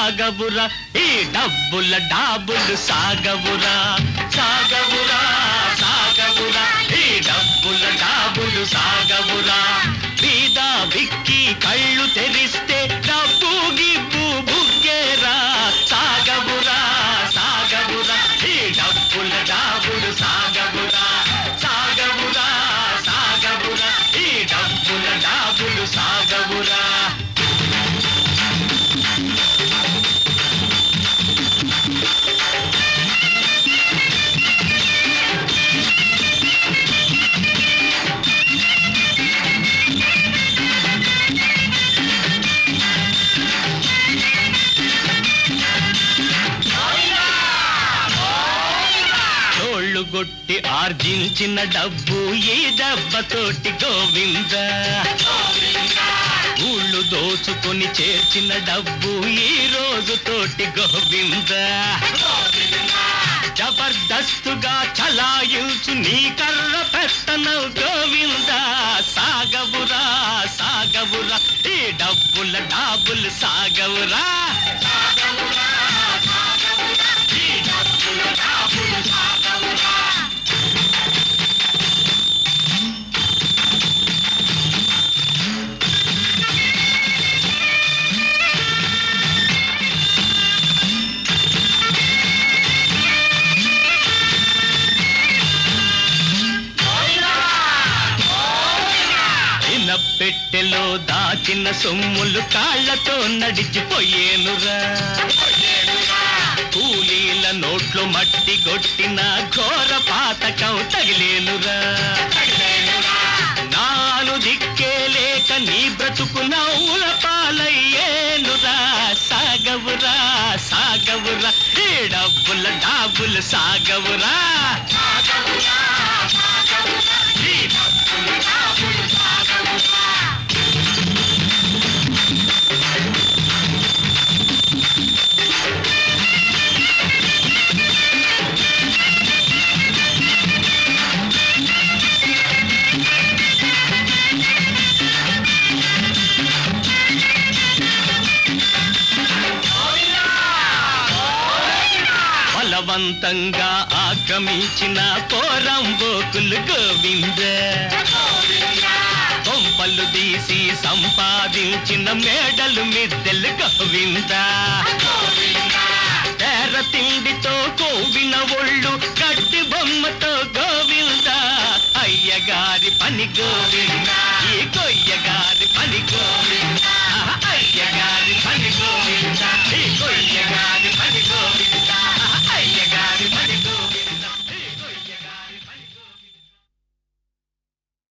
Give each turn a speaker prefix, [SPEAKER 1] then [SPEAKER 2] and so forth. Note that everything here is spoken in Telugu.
[SPEAKER 1] సాగవురా ఈ డబ్బుల డాబులు సాగవురా సాగవురా సాగవురా ఈ డబ్బుల డాబులు సాగవురా బీద బిక్కి కళ్ళు తెరిస్తే డబ్బు గిబ్బు బుగ్గేరా సాగవురా సాగవురా ఈ డబ్బుల డాబులు సాగవురా సాగవురా సాగవురా ఈ డబ్బుల డాబులు సాగవురా చోళ్ళు గొట్టి ఆర్జించిన డబ్బు ఈ దెబ్బతోటి గోవింద ఊళ్ళు దోచుకొని చేర్చిన డబ్బు ఈ రోజు తోటి గోవింద జబర్దస్తుగా చలాయించు నీ కర్ర పెట్టనవు గోవింద సాగవురా సాగవురా ఈ డబ్బుల డాబులు సాగవురా ఈ డబ్బుల డాబులు సాగవురా ఇన పెట్టెలో దాచిన సొమ్ములు కాళ్ళతో నడిచిపోయేనురా కూలీల నోట్లో మట్టి కొట్టిన ఘోర పాతకం తగిలేనురా నాను దిక్కే లేక నీ బ్రతుకు నవ్వుల పాలయ్యేనురా సాగవురా సాగవురా ఈ డబ్బుల డాబులు సాగవురా ఈ డబ్బుల డాబులు సాగవురా బలవంతంగా ఆక్రమించిన పోరంబోకులు గోవింద కొంపలు తీసి సంపాదించిన మేడలు మిద్దెలు గోవింద తెర తిండితో కోవిన ఒళ్ళు కట్టి బొమ్మతో గోవింద అయ్యగారి పని గోవింద ఈ కొయ్యగారి పని గోవింద